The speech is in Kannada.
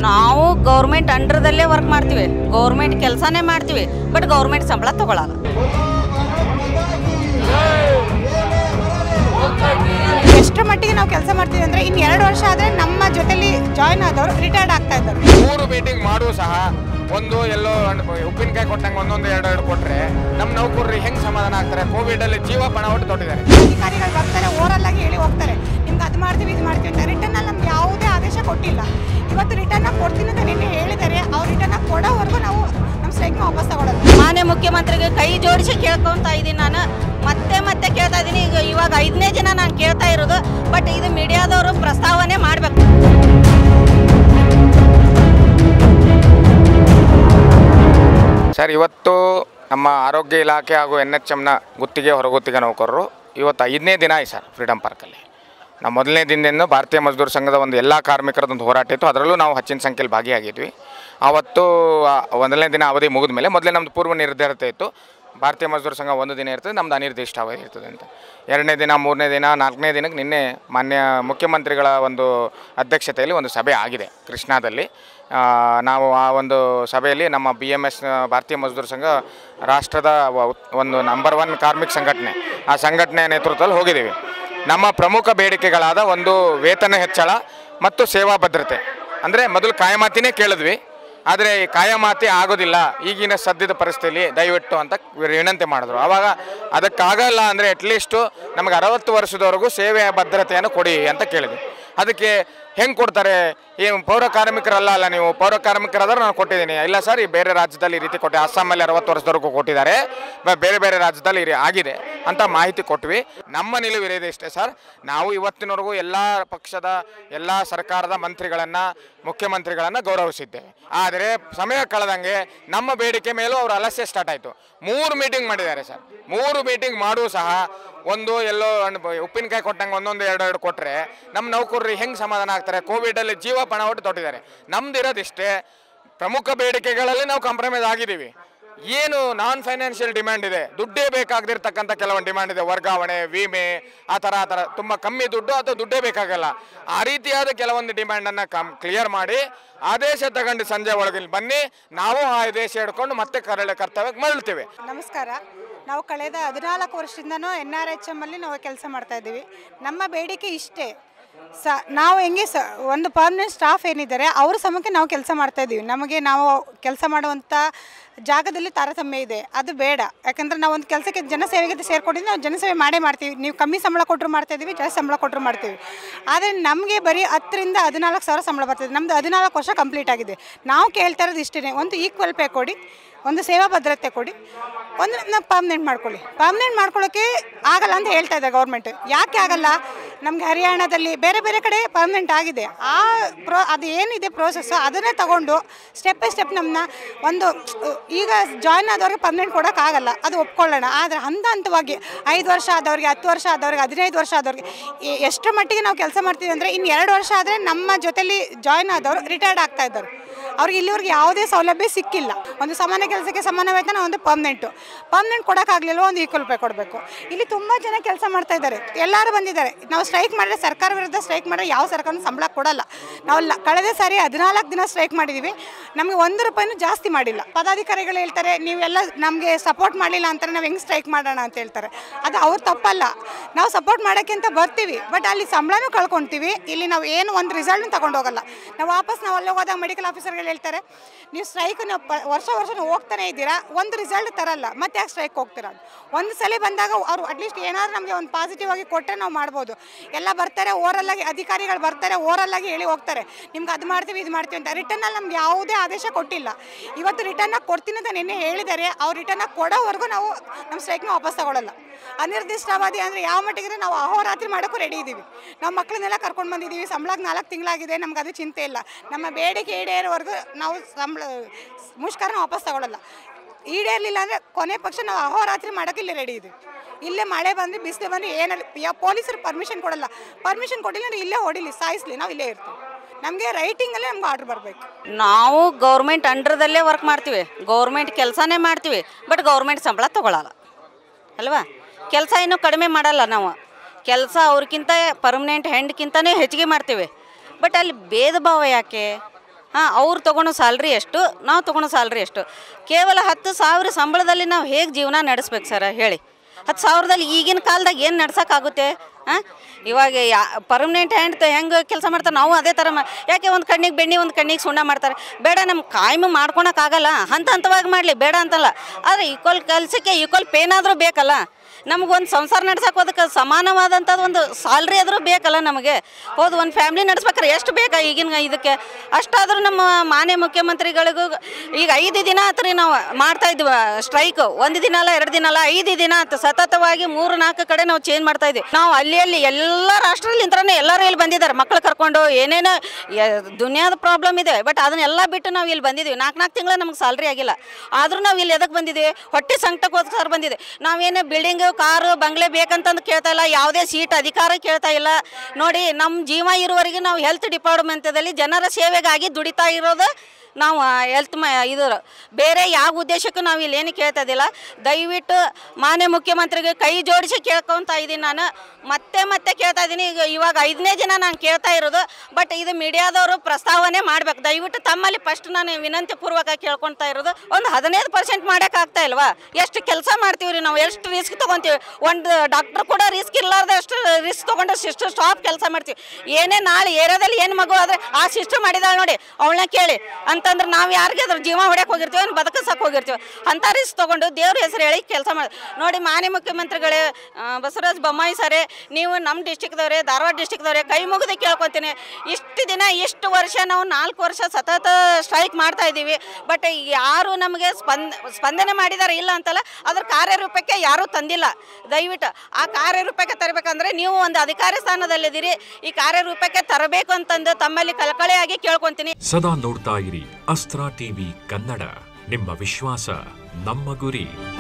ನಾವು ಗೌರ್ಮೆಂಟ್ ಅಂಡರ್ದಲ್ಲೇ ವರ್ಕ್ ಮಾಡ್ತೀವಿ ಗೌರ್ಮೆಂಟ್ ಕೆಲಸನೇ ಮಾಡ್ತೀವಿ ಬಟ್ ಗೌರ್ಮೆಂಟ್ ಸಂಬಳ ತಗೊಳಲ್ಲ ಎಷ್ಟರ ಮಟ್ಟಿಗೆ ನಾವು ಕೆಲಸ ಮಾಡ್ತೀವಿ ಅಂದರೆ ಇನ್ನು ಎರಡು ವರ್ಷ ಆದರೆ ನಮ್ಮ ಜೊತೆಲಿ ಜಾಯ್ನ್ ಆದವರು ರಿಟೈರ್ಡ್ ಆಗ್ತಾ ಇದ್ದಾರೆ ಮೂರು ಮೀಟಿಂಗ್ ಮಾಡುವ ಸಹ ಒಂದು ಎಲ್ಲೋ ಹಣ್ಣು- ಉಪ್ಪಿನಕಾಯಿ ಕೊಟ್ಟಂಗೆ ಒಂದೊಂದು ಎರಡು ಎರಡು ಕೊಟ್ಟರೆ ನಮ್ಮ ನೌಕರರು ಹೆಂಗೆ ಸಮಾಧಾನ ಆಗ್ತಾರೆ ಕೋವಿಡಲ್ಲಿ ಜೀವ ಪಣ ಒಟ್ಟು ತೊಟ್ಟಿದ್ದಾರೆ ಅಧಿಕಾರಿಗಳು ಬರ್ತಾರೆ ಓರಲ್ ಆಗಿ ಹೇಳಿ ಹೋಗ್ತಾರೆ ನಿಮ್ಗೆ ಅದು ಮಾಡ್ತೀವಿ ಇದು ಮಾಡ್ತೀವಿ ಅಂತ ರಿಟರ್ನ್ ಅಲ್ಲಿ ನಮ್ಗೆ ಯಾವುದೇ ಆದೇಶ ಕೊಟ್ಟಿಲ್ಲ ಇವತ್ತು ರಿಟರ್ನ್ ಆಗಿ ಕೊಡ್ತೀನಿ ಅಂತ ನಿನ್ನೆ ಹೇಳಿದ್ದಾರೆ ಅವ್ರು ರಿಟರ್ನ್ ಆಗಿ ಕೊಡೋವರೆಗೂ ನಾವು ನಮ್ಮ ಸ್ಟ್ರೈಕ್ನ ವಾಪಸ್ ತಗೊಳ್ಳೋದು ಮಾನ್ಯ ಮುಖ್ಯಮಂತ್ರಿಗೆ ಕೈ ಜೋಡಿಸಿ ಕೇಳ್ಕೊತಾ ಇದ್ದೀನಿ ನಾನು ಮತ್ತೆ ಮತ್ತೆ ಕೇಳ್ತಾ ಇದ್ದೀನಿ ಈಗ ಇವಾಗ ಐದನೇ ದಿನ ನಾನು ಕೇಳ್ತಾ ಇರೋದು ಬಟ್ ಇದು ಮೀಡಿಯಾದವರು ಪ್ರಸ್ತಾವನೆ ಮಾಡಬೇಕು ಸರ್ ಇವತ್ತು ನಮ್ಮ ಆರೋಗ್ಯ ಇಲಾಖೆ ಹಾಗೂ ಎನ್ ಎಚ್ ಎಮ್ನ ಗುತ್ತಿಗೆ ಹೊರಗುತ್ತಿಗೆ ನೌಕರರು ಇವತ್ತು ಐದನೇ ದಿನ ಆಯ್ತು ಸರ್ ಫ್ರೀಡಮ್ ಪಾರ್ಕಲ್ಲಿ ನಾವು ಮೊದಲನೇ ದಿನದಿಂದ ಭಾರತೀಯ ಮಜ್ದೂರ್ ಸಂಘದ ಒಂದು ಎಲ್ಲ ಕಾರ್ಮಿಕರದೊಂದು ಹೋರಾಟ ಇತ್ತು ಅದರಲ್ಲೂ ನಾವು ಹೆಚ್ಚಿನ ಸಂಖ್ಯೆಯಲ್ಲಿ ಭಾಗಿಯಾಗಿದ್ವಿ ಆವತ್ತು ಆ ಒಂದನೇ ದಿನ ಅವಧಿ ಮುಗಿದ ಮೇಲೆ ಮೊದಲೇ ನಮ್ಮದು ಪೂರ್ವ ನಿರ್ಧಾರಿತ ಇತ್ತು ಭಾರತೀಯ ಮಜ್ದೂರ್ ಸಂಘ ಒಂದು ದಿನ ಇರ್ತದೆ ನಮ್ದು ಅನಿರ್ದಿಷ್ಟ ಅವಧಿ ಇರ್ತದೆ ಅಂತ ಎರಡನೇ ದಿನ ಮೂರನೇ ದಿನ ನಾಲ್ಕನೇ ದಿನಕ್ಕೆ ನಿನ್ನೆ ಮಾನ್ಯ ಮುಖ್ಯಮಂತ್ರಿಗಳ ಒಂದು ಅಧ್ಯಕ್ಷತೆಯಲ್ಲಿ ಒಂದು ಸಭೆ ಆಗಿದೆ ಕೃಷ್ಣಾದಲ್ಲಿ ಆ, ನಾವು ಆ ಒಂದು ಸಭೆಯಲ್ಲಿ ನಮ್ಮ ಬಿ ಎಮ್ ಎಸ್ ಭಾರತೀಯ ಮಜ್ದೂರ್ ಸಂಘ ರಾಷ್ಟ್ರದ ವ- ಒಂದು ನಂಬರ್ ಒನ್ ಕಾರ್ಮಿಕ ಸಂಘಟನೆ ಆ ಸಂಘಟನೆಯ ನೇತೃತ್ವದಲ್ಲಿ ಹೋಗಿದ್ದೀವಿ ನಮ್ಮ ಪ್ರಮುಖ ಬೇಡಿಕೆಗಳಾದ ಒಂದು ವೇತನ ಹೆಚ್ಚಳ ಮತ್ತು ಸೇವಾ ಭದ್ರತೆ ಅಂದರೆ ಮೊದಲು ಕಾಯಮಾತಿನೇ ಕೇಳಿದ್ವಿ ಆದರೆ ಈ ಕಾಯಮಾತಿ ಆಗೋದಿಲ್ಲ ಈಗಿನ ಸದ್ಯದ ಪರಿಸ್ಥಿತಿಯಲ್ಲಿ ದಯವಿಟ್ಟು ಅಂತ ವಿನಂತಿ ಮಾಡಿದ್ರು ಆವಾಗ ಅದಕ್ಕಾಗಲ್ಲ ಅಂದರೆ ಅಟ್ಲೀಸ್ಟು ನಮಗೆ ಅರವತ್ತು ವರ್ಷದವರೆಗೂ ಸೇವೆಯ ಭದ್ರತೆಯನ್ನು ಕೊಡಿ ಅಂತ ಕೇಳಿದ್ವಿ ಅದಕ್ಕೆ ಹೆಂಗೆ ಕೊಡ್ತಾರೆ ಏನು ಪೌರ ಕಾರ್ಮಿಕರಲ್ಲ ಅಲ್ಲ ನೀವು ಪೌರ ಕಾರ್ಮಿಕರಾದ್ರೆ ನಾನು ಕೊಟ್ಟಿದ್ದೀನಿ ಇಲ್ಲ ಸರ್ ಈ ಬೇರೆ ರಾಜ್ಯದಲ್ಲಿ ಈ ರೀತಿ ಕೊಟ್ಟೆ ಅಸ್ಸಾಮಲ್ಲಿ ಅರವತ್ತು ವರ್ಷದವರೆಗೂ ಕೊಟ್ಟಿದ್ದಾರೆ ಬ- ಬೇರೆ ಬೇರೆ ರಾಜ್ಯದಲ್ಲಿ ಈ ರೀ- ಆಗಿದೆ ಅಂತ ಮಾಹಿತಿ ಕೊಟ್ವಿ ನಮ್ಮ ನಿಲುವು ಇರೋದೇ ಇಷ್ಟೇ ಸರ್ ನಾವು ಇವತ್ತಿನವರೆಗೂ ಎಲ್ಲ ಪಕ್ಷದ ಎಲ್ಲ ಸರ್ಕಾರದ ಮಂತ್ರಿಗಳನ್ನು ಮುಖ್ಯಮಂತ್ರಿಗಳನ್ನು ಗೌರವಿಸಿದ್ದೇವೆ ಆದರೆ ಸಮಯ ಕಳೆದಂಗೆ ನಮ್ಮ ಬೇಡಿಕೆ ಮೇಲೂ ಅವರು ಅಲಸ್ಯ ಸ್ಟಾರ್ಟ್ ಆಯಿತು ಮೂರು ಮೀಟಿಂಗ್ ಮಾಡಿದ್ದಾರೆ ಸರ್ ಮೂರು ಮೀಟಿಂಗ್ ಮಾಡುವ ಸಹ ಒಂದು ಎಲ್ಲೋ ಹಣ್ಣು- ಉಪ್ಪಿನಕಾಯಿ ಕೊಟ್ಟಂಗೆ ಒಂದೊಂದು ಎರಡು ಎರಡು ಕೊಟ್ಟರೆ ನಮ್ಮ ನೌಕರರು ಹೆಂಗೆ ಸಮಾಧಾನ ಆಗ್ತಾರೆ ಕೋವಿಡಲ್ಲಿ ಜೀವ ಪಣ ಒಟ್ಟು ತೊಟ್ಟಿದ್ದಾರೆ ನಮ್ದು ಇರೋದಿಷ್ಟೇ ಪ್ರಮುಖ ಬೇಡಿಕೆಗಳಲ್ಲಿ ನಾವು ಕಾಂಪ್ರಮೈಸ್ ಆಗಿದ್ದೀವಿ ಏನು ನಾನ್ ಫೈನಾನ್ಷಿಯಲ್ ಡಿಮ್ಯಾಂಡ್ ಇದೆ ದುಡ್ಡೇ ಬೇಕಾಗದಿರ್ತಕ್ಕಂಥ ಕೆಲವೊಂದು ಡಿಮ್ಯಾಂಡ್ ಇದೆ ವರ್ಗಾವಣೆ ವಿಮೆ ಆ ಥರ ಆ ಥರ ತುಂಬ ಕಮ್ಮಿ ದುಡ್ಡು ಅಥವಾ ದುಡ್ಡೇ ಬೇಕಾಗಲ್ಲ ಆ ರೀತಿಯಾದ ಕೆಲವೊಂದು ಡಿಮ್ಯಾಂಡನ್ನು ಕಮ್ ಕ್ಲಿಯರ್ ಮಾಡಿ ಆದೇಶ ತಗೊಂಡು ಸಂಜೆ ಒಳಗೆ ಇಲ್ಲಿ ಬನ್ನಿ ನಾವು ಆ ಆದೇಶ ಹಿಡ್ಕೊಂಡು ಮತ್ತೆ ಕರಳ ಕರ್ತವ್ಯಕ್ಕೆ ಮರಳ್ತೇವೆ ನಮಸ್ಕಾರ ನಾವು ಕಳೆದ ಹದಿನಾಲ್ಕು ವರ್ಷದಿಂದನೂ ಎನ್ ಆರ್ ಎಚ್ ಎಮ್ ಅಲ್ಲಿ ನಾವು ಕೆಲಸ ಮಾಡ್ತಾ ಇದ್ದೀವಿ ನಮ್ಮ ಬೇಡಿಕೆ ಇಷ್ಟೇ ಸ ನಾವು ಹೆಂಗೆ ಸ ಒಂದು ಪರ್ಮನೆಂಟ್ ಸ್ಟಾಫ್ ಏನಿದ್ದಾರೆ ಅವ್ರ ಸಮಕ್ಕೆ ನಾವು ಕೆಲಸ ಮಾಡ್ತಾ ಇದ್ದೀವಿ ನಮಗೆ ನಾವು ಕೆಲಸ ಮಾಡುವಂಥ ಜಾಗದಲ್ಲಿ ತಾರತಮ್ಯ ಇದೆ ಅದು ಬೇಡ ಯಾಕಂದ್ರೆ ನಾವು ಒಂದು ಕೆಲಸಕ್ಕೆ ಜನಸೇವೆಗೆ ಅಂತ ಸೇರ್ಕೊಂಡಿದ್ದು ನಾವು ಜನಸೇವೆ ಮಾಡೇ ಮಾಡ್ತೀವಿ ನೀವು ಕಮ್ಮಿ ಸಂಬಳ ಕೊಟ್ಟರು ಮಾಡ್ತಾ ಇದ್ದೀವಿ ಜಾಸ್ತಿ ಸಂಬಳ ಕೊಟ್ಟರು ಮಾಡ್ತೀವಿ ಆದರೆ ನಮಗೆ ಬರೀ ಹತ್ತರಿಂದ ಹದಿನಾಲ್ಕು ಸಾವಿರ ಸಂಬಳ ಬರ್ತದೆ ನಮ್ಮದು ಹದಿನಾಲ್ಕು ವರ್ಷ ಕಂಪ್ಲೀಟ್ ಆಗಿದೆ ನಾವು ಕೇಳ್ತಾ ಇರೋದು ಇಷ್ಟೇ ಒಂದು ಈಕ್ವಲ್ ಪೇ ಕೊಡಿ ಒಂದು ಸೇವಾ ಭದ್ರತೆ ಕೊಡಿ ಒಂದು ನಾವು ಪರ್ಮನೆಂಟ್ ಮಾಡ್ಕೊಳ್ಳಿ ಪರ್ಮನೆಂಟ್ ಮಾಡ್ಕೊಳ್ಳೋಕ್ಕೆ ಆಗಲ್ಲ ಅಂತ ಹೇಳ್ತಾ ಇದ್ದಾರೆ ಗೌರ್ಮೆಂಟ್ ಯಾಕೆ ಆಗಲ್ಲ ನಮಗೆ ಹರಿಯಾಣದಲ್ಲಿ ಬೇರೆ ಬೇರೆ ಕಡೆ ಪರ್ಮನೆಂಟ್ ಆಗಿದೆ ಆ ಪ್ರೋ ಅದು ಏನಿದೆ ಪ್ರೋಸೆಸ್ಸು ಅದನ್ನೇ ತಗೊಂಡು ಸ್ಟೆಪ್ ಬೈ ಸ್ಟೆಪ್ ನಮ್ಮನ್ನ ಒಂದು ಈಗ ಜಾಯ್ನ್ ಆದವ್ರಿಗೆ ಪರ್ಮನೆಂಟ್ ಕೊಡೋಕ್ಕಾಗಲ್ಲ ಅದು ಒಪ್ಕೊಳ್ಳೋಣ ಆದರೆ ಹಂತ ಹಂತವಾಗಿ ಐದು ವರ್ಷ ಆದವ್ರಿಗೆ ಹತ್ತು ವರ್ಷ ಆದವ್ರಿಗೆ ಹದಿನೈದು ವರ್ಷ ಆದವ್ರಿಗೆ ಎ- ಎಷ್ಟರ ಮಟ್ಟಿಗೆ ನಾವು ಕೆಲಸ ಮಾಡ್ತೀವಿ ಅಂದರೆ ಇನ್ನು ಎರಡು ವರ್ಷ ಆದರೆ ನಮ್ಮ ಜೊತೆಲಿ ಜಾಯ್ನ್ ಆದವರು ರಿಟೈರ್ಡ್ ಆಗ್ತಾ ಇದ್ದಾರೆ ಅವ್ರಿಗೆ ಇಲ್ಲಿವರೆಗೆ ಯಾವುದೇ ಸೌಲಭ್ಯ ಸಿಕ್ಕಿಲ್ಲ ಒಂದು ಸಮಾನ ಕೆಲಸಕ್ಕೆ ಸಮಾನ ವೇತನ ಒಂದು ಪರ್ಮನೆಂಟು ಪರ್ಮನೆಂಟ್ ಕೊಡೋಕ್ಕಾಗಲಿಲ್ಲ ಒಂದು ಈಕ್ವಲ್ ಪೇ ಕೊಡಬೇಕು ಇಲ್ಲಿ ತುಂಬ ಜನ ಕೆಲಸ ಮಾಡ್ತಾ ಇದ್ದಾರೆ ಎಲ್ಲರೂ ಬಂದಿದ್ದಾರೆ ನಾವು ಸ್ಟ್ರೈಕ್ ಮಾಡಿದ್ರೆ ಸರ್ಕಾರ ವಿರುದ್ಧ ಸ್ಟ್ರೈಕ್ ಮಾಡಿದ್ರೆ ಯಾವ ಸರ್ಕಾರ ಸಂಬಳ ಕೊಡಲ್ಲ ನಾವು ಲ- ಕಳೆದ ಸಾರಿ ಹದಿನಾಲ್ಕು ದಿನ ಸ್ಟ್ರೈಕ್ ಮಾಡಿದ್ದೀವಿ ನಮಗೆ ಒಂದು ರೂಪಾಯಿನೂ ಜಾಸ್ತಿ ಮಾಡಿಲ್ಲ ಪದಾಧಿಕಾರಿಗಳು ಹೇಳ್ತಾರೆ ನೀವೆಲ್ಲ ನಮಗೆ ಸಪೋರ್ಟ್ ಮಾಡಲಿಲ್ಲ ಅಂತಾರೆ ನಾವು ಹೆಂಗೆ ಸ್ಟ್ರೈಕ್ ಮಾಡೋಣ ಅಂತ ಹೇಳ್ತಾರೆ ಅದು ಅವ್ರ ತಪ್ಪಲ್ಲ ನಾವು ಸಪೋರ್ಟ್ ಮಾಡೋಕ್ಕೆ ಅಂತ ಬರ್ತೀವಿ ಬಟ್ ಅಲ್ಲಿ ಸಂಬಳನೂ ಕಳ್ಕೊಳ್ತೀವಿ ಇಲ್ಲಿ ನಾವು ಏನು ಒಂದು ರಿಸಲ್ಟ್ನು ತಗೊಂಡು ಹೋಗಲ್ಲ ನಾವು ವಾಪಸ್ ನಾವು ಅಲ್ಲಿ ಹೋದಾಗ ಮೆಡಿಕಲ್ ಆಫೀಸರ್ಗಳು ಹೇಳ್ತಾರೆ ನೀವು ಸ್ಟ್ರೈಕ್ ನೀವು ಪ ವರ್ಷ ವರ್ಷ ನೀವು ಹೋಗ್ತಾನೆ ಇದ್ದೀರಾ ಒಂದು ರಿಸಲ್ಟ್ ತರಲ್ಲ ಮತ್ತೆ ಯಾಕೆ ಸ್ಟ್ರೈಕ್ ಹೋಗ್ತೀರಾ ಒಂದು ಸಲ ಬಂದಾಗ ಅವರು ಅಟ್ಲೀಸ್ಟ್ ಏನಾದರೂ ನಮಗೆ ಒಂದು ಪಾಸಿಟಿವ್ ಆಗಿ ಕೊಟ್ಟರೆ ನಾವು ಮಾಡ್ಬೋದು ಎಲ್ಲ ಬರ್ತಾರೆ ಓರಲ್ಲಾಗಿ ಅಧಿಕಾರಿಗಳು ಬರ್ತಾರೆ ಓರಲ್ಲಾಗಿ ಹೇಳಿ ಹೋಗ್ತಾರೆ ನಿಮ್ಗೆ ಅದು ಮಾಡ್ತೀವಿ ಇದು ಮಾಡ್ತೀವಿ ಅಂತ ರಿಟರ್ನಲ್ಲಿ ನಮ್ಗೆ ಯಾವುದೇ ಆದೇಶ ಕೊಟ್ಟಿಲ್ಲ ಇವತ್ತು ರಿಟರ್ನಾಗಿ ಕೊಡ್ತೀನಿ ಅಂತ ನಿನ್ನೆ ಹೇಳಿದ್ದಾರೆ ಅವ್ರು ರಿಟರ್ನಾಗಿ ಕೊಡೋವರೆಗೂ ನಾವು ನಮ್ಮ ಸ್ಟ್ರೈಕ್ನ ವಾಪಸ್ ತಗೊಳ್ಳಲ್ಲ ಅನಿರ್ದಿಷ್ಟಾವಧಿ ಅಂದರೆ ಯಾವ ಮಟ್ಟಿಗೆ ನಾವು ಅಹೋರಾತ್ರಿ ಮಾಡೋಕ್ಕೂ ರೆಡಿ ಇದ್ದೀವಿ ನಾವು ಮಕ್ಕಳನ್ನೆಲ್ಲ ಕರ್ಕೊಂಡು ಬಂದಿದ್ದೀವಿ ಸಂಬಳಕ್ಕೆ ನಾಲ್ಕು ತಿಂಗಳಾಗಿದೆ ನಮ್ಗೆ ಅದು ಚಿಂತೆ ಇಲ್ಲ ನಮ್ಮ ಬೇಡಿಕೆ ಈಡೇರೋವರೆಗೂ ನಾವು ಸಂಬಳ ಮುಷ್ಕರನ ವಾಪಸ್ ತಗೊಳ್ಳಲ್ಲ ಈಡೇರಲಿಲ್ಲ ಅಂದರೆ ಕೊನೆ ಪಕ್ಷ ನಾವು ಅಹೋರಾತ್ರಿ ಮಾಡೋಕ್ಕೆ ಇಲ್ಲಿ ರೆಡಿ ಇದ್ದೀವಿ ಇಲ್ಲೇ ಮಳೆ ಬಂದರೆ ಬಿಸಿಲು ಬಂದರೆ ಏನಲ್ಲಿ ಯಾವ ಪೊಲೀಸರು ಪರ್ಮಿಷನ್ ಕೊಡಲ್ಲ ಪರ್ಮಿಷನ್ ಕೊಟ್ಟಿಲ್ಲ ಅಂದರೆ ಇಲ್ಲೇ ಹೊಡಿಲಿ ಸಾಯಿಸ್ಲಿ ನಾವು ಇಲ್ಲೇ ಇರ್ತೀವಿ ನಮಗೆ ರೈಟಿಂಗಲ್ಲೇ ನಮ್ಗೆ ಆರ್ಡ್ರ್ ಬರಬೇಕು ನಾವು ಗೌರ್ಮೆಂಟ್ ಅಂಡರ್ದಲ್ಲೇ ವರ್ಕ್ ಮಾಡ್ತೀವಿ ಗೌರ್ಮೆಂಟ್ ಕೆಲಸನೇ ಮಾಡ್ತೀವಿ ಬಟ್ ಗೌರ್ಮೆಂಟ್ ಸಂಬಳ ತಗೊಳಲ್ಲ ಅಲ್ವಾ ಕೆಲಸ ಇನ್ನೂ ಕಡಿಮೆ ಮಾಡಲ್ಲ ನಾವು ಕೆಲಸ ಅವ್ರಿಗಿಂತ ಪರ್ಮನೆಂಟ್ ಹೆಂಡ್ಕಿಂತನೇ ಹೆಚ್ಚಿಗೆ ಮಾಡ್ತೀವಿ ಬಟ್ ಅಲ್ಲಿ ಭೇದ ಭಾವ ಯಾಕೆ ಹಾಂ ಅವ್ರು ತೊಗೊಳೋ ಸ್ಯಾಲ್ರಿ ಎಷ್ಟು ನಾವು ತೊಗೊಳೋ ಸ್ಯಾಲ್ರಿ ಎಷ್ಟು ಕೇವಲ ಹತ್ತು ಸಾವಿರ ಸಂಬಳದಲ್ಲಿ ನಾವು ಹೇಗೆ ಜೀವನ ನಡೆಸ್ಬೇಕು ಸರ್ ಹೇಳಿ ಹತ್ತು ಸಾವಿರದಲ್ಲಿ ಈಗಿನ ಕಾಲದಾಗ ಏನು ನಡ್ಸೋಕ್ಕಾಗುತ್ತೆ ಹಾಂ ಇವಾಗ ಯಾ ಪರ್ಮನೆಂಟ್ ಹ್ಯಾಂಡ್ ಹೆಂಗೆ ಕೆಲಸ ಮಾಡ್ತಾರೆ ನಾವು ಅದೇ ಥರ ಮಾ ಯಾಕೆ ಒಂದು ಕಣ್ಣಿಗೆ ಬೆಣ್ಣೆ ಒಂದು ಕಣ್ಣಿಗೆ ಸುಣ್ಣ ಮಾಡ್ತಾರೆ ಬೇಡ ನಮ್ಮ ಕಾಯಮ ಮಾಡ್ಕೊಳಕ್ಕಾಗಲ್ಲ ಹಂತ ಹಂತವಾಗಿ ಮಾಡಲಿ ಬೇಡ ಅಂತಲ್ಲ ಆದರೆ ಈಕ್ವಲ್ ಕೆಲಸಕ್ಕೆ ಈಕ್ವಲ್ ಪೇನ್ ಆದರೂ ಬೇಕಲ್ಲ ನಮಗೊಂದು ಸಂಸಾರ ನಡ್ಸಕ್ಕೆ ಅದಕ್ಕೆ ಸಮಾನವಾದಂಥದ್ದು ಒಂದು ಸ್ಯಾಲ್ರಿ ಆದರೂ ಬೇಕಲ್ಲ ನಮಗೆ ಹೌದು ಒಂದು ಫ್ಯಾಮ್ಲಿ ನಡೆಸ್ಬೇಕಾರೆ ಎಷ್ಟು ಬೇಕಾ ಈಗಿನ ಇದಕ್ಕೆ ಅಷ್ಟಾದರೂ ನಮ್ಮ ಮಾನ್ಯ ಮುಖ್ಯಮಂತ್ರಿಗಳಿಗೂ ಈಗ ಐದು ದಿನ ಆತು ರೀ ನಾವು ಮಾಡ್ತಾ ಇದ್ವಿ ಸ್ಟ್ರೈಕ್ ಒಂದು ದಿನ ಅಲ್ಲ ಎರಡು ದಿನ ಅಲ್ಲ ಐದು ದಿನ ಆತು ಸತತವಾಗಿ ಮೂರು ನಾಲ್ಕು ಕಡೆ ನಾವು ಚೇಂಜ್ ಮಾಡ್ತಾ ಇದ್ವಿ ನಾವು ಅಲ್ಲಿ ಅಲ್ಲಿ ಎಲ್ಲ ರಾಷ್ಟ್ರಲಿಂತ್ರನೇ ಎಲ್ಲರೂ ಇಲ್ಲಿ ಬಂದಿದ್ದಾರೆ ಮಕ್ಕಳು ಕರ್ಕೊಂಡು ಏನೇನೋ ಯ- ದುನಿಯಾದ ಪ್ರಾಬ್ಲಮ್ ಇದೆ ಬಟ್ ಅದನ್ನೆಲ್ಲ ಬಿಟ್ಟು ನಾವು ಇಲ್ಲಿ ಬಂದಿದ್ವಿ ನಾಲ್ಕು ನಾಲ್ಕು ತಿಂಗಳು ನಮ್ಗೆ ಸ್ಯಾಲ್ರಿ ಆಗಿಲ್ಲ ಆದರೂ ನಾವು ಇಲ್ಲಿ ಎದಕ್ಕೆ ಬಂದಿದ್ವಿ ಹೊಟ್ಟೆ ಸಂಕಟಕ್ಕೋಸ್ಕರ ಬಂದಿದ್ವಿ ನಾವೇನು ಬಿಲ್ಡಿಂಗ್ ಕಾರು ಬಂಗ್ಲೆ ಬೇಕಂತಂದು ಕೇಳ್ತಾ ಇಲ್ಲ ಯಾವುದೇ ಸೀಟ್ ಅಧಿಕಾರ ಕೇಳ್ತಾ ಇಲ್ಲ ನೋಡಿ ನಮ್ಮ ಜೀವ ಇರುವವರೆಗೆ ನಾವು ಹೆಲ್ತ್ ಡಿಪಾರ್ಟ್ಮೆಂಟದಲ್ಲಿ ಜನರ ಸೇವೆಗಾಗಿ ದುಡಿತಾ ಇರೋದು ನಾವು ಹೆಲ್ತ್ ಮ ಇದು ಬೇರೆ ಯಾವ ಉದ್ದೇಶಕ್ಕೂ ನಾವು ಇಲ್ಲಿ ಏನು ಕೇಳ್ತಾ ಇದ್ದಿಲ್ಲ ದಯವಿಟ್ಟು ಮಾನ್ಯ ಮುಖ್ಯಮಂತ್ರಿಗೆ ಕೈ ಜೋಡಿಸಿ ಕೇಳ್ಕೊತಾ ಇದ್ದೀನಿ ನಾನು ಮತ್ತೆ ಮತ್ತೆ ಕೇಳ್ತಾ ಇದ್ದೀನಿ ಈಗ ಇವಾಗ ಐದನೇ ದಿನ ನಾನು ಕೇಳ್ತಾ ಇರೋದು ಬಟ್ ಇದು ಮೀಡಿಯಾದವರು ಪ್ರಸ್ತಾವನೆ ಮಾಡ್ಬೇಕು ದಯವಿಟ್ಟು ತಮ್ಮಲ್ಲಿ ಫಸ್ಟ್ ನಾನು ವಿನಂತಿ ಪೂರ್ವಕ ಕೇಳ್ಕೊತಾ ಇರೋದು ಒಂದು ಹದಿನೈದು ಪರ್ಸೆಂಟ್ ಮಾಡೋಕ್ಕಾಗ್ತಾ ಇಲ್ವಾ ಎಷ್ಟು ಕೆಲಸ ಮಾಡ್ತೀವಿ ರೀ ನಾವು ಎಷ್ಟು ರಿಸ್ಕ್ ತೊಗೊತೀವಿ ಒಂದು ಡಾಕ್ಟರ್ ಕೂಡ ರಿಸ್ಕ್ ಇರಲಾರ್ದೆ ಅಷ್ಟು ರಿಸ್ಕ್ ತೊಗೊಂಡು ಸಿಸ್ಟರ್ ಸ್ಟಾಪ್ ಕೆಲಸ ಮಾಡ್ತೀವಿ ಏನೇ ನಾಳೆ ಏರಿಯಾದಲ್ಲಿ ಏನು ಮಗು ಆದರೆ ಆ ಸಿಸ್ಟರ್ ಮಾಡಿದಾಳೆ ನೋಡಿ ಅವಳನ್ನ ಕೇಳಿ ಅಂತಂದ್ರೆ ನಾವು ಯಾರಿಗೆ ಅದ್ರ ಜೀವ ಹೊಡ್ಯಕ್ಕೆ ಹೋಗಿರ್ತೀವಿ ಏನು ಬದುಕಸಕ್ಕೆ ಹೋಗಿರ್ತೀವಿ ಅಂಥ ರಿಸ್ಕ್ ತೊಗೊಂಡು ದೇವ್ರ ಹೆಸರು ಹೇಳಿ ಕೆಲಸ ಮಾಡಿ ನೋಡಿ ಮಾನ್ಯ ಮುಖ್ಯಮಂತ್ರಿಗಳೇ ಆ, ಬಸವರಾಜ ಬೊಮ್ಮಾಯಿ ಸರೇ ನೀವು ನಮ್ಮ ಡಿಸ್ಟಿಕ್ದವ್ರೆ ಧಾರವಾಡ ಡಿಸ್ಟಿಕ್ದವ್ರೆ ಕೈ ಮುಗಿದು ಕೇಳ್ಕೊತೀನಿ ಇಷ್ಟು ದಿನ ಇಷ್ಟು ವರ್ಷ ನಾವು ನಾಲ್ಕು ವರ್ಷ ಸತತ ಸ್ಟ್ರೈಕ್ ಮಾಡ್ತಾ ಇದ್ದೀವಿ ಬಟ್ ಯಾರು ನಮಗೆ ಸ್ಪಂದ ಸ್ಪಂದನೆ ಮಾಡಿದ್ದಾರೆ ಇಲ್ಲ ಅಂತಲ್ಲ ಅದ್ರ ಕಾರ್ಯರೂಪಕ್ಕೆ ಯಾರೂ ತಂದಿಲ್ಲ ದಯವಿಟ್ಟು ಆ ಕಾರ್ಯರೂಪಕ್ಕೆ ತರಬೇಕಂದ್ರೆ ನೀವು ಒಂದು ಅಧಿಕಾರಿ ಸ್ಥಾನದಲ್ಲಿದ್ದೀರಿ ಈ ಕಾರ್ಯರೂಪಕ್ಕೆ ತರಬೇಕು ಅಂತಂದು ತಮ್ಮಲ್ಲಿ ಕಳಕಳಿಯಾಗಿ ಕೇಳ್ಕೊತೀನಿ ಸದಾ ನೋಡ್ತಾ ಇರಿ ಅಸ್ತ್ರ ಟಿವಿ ಕನ್ನಡ ನಿಮ್ಮ ವಿಶ್ವಾಸ ನಮ್ಮ ಗುರಿ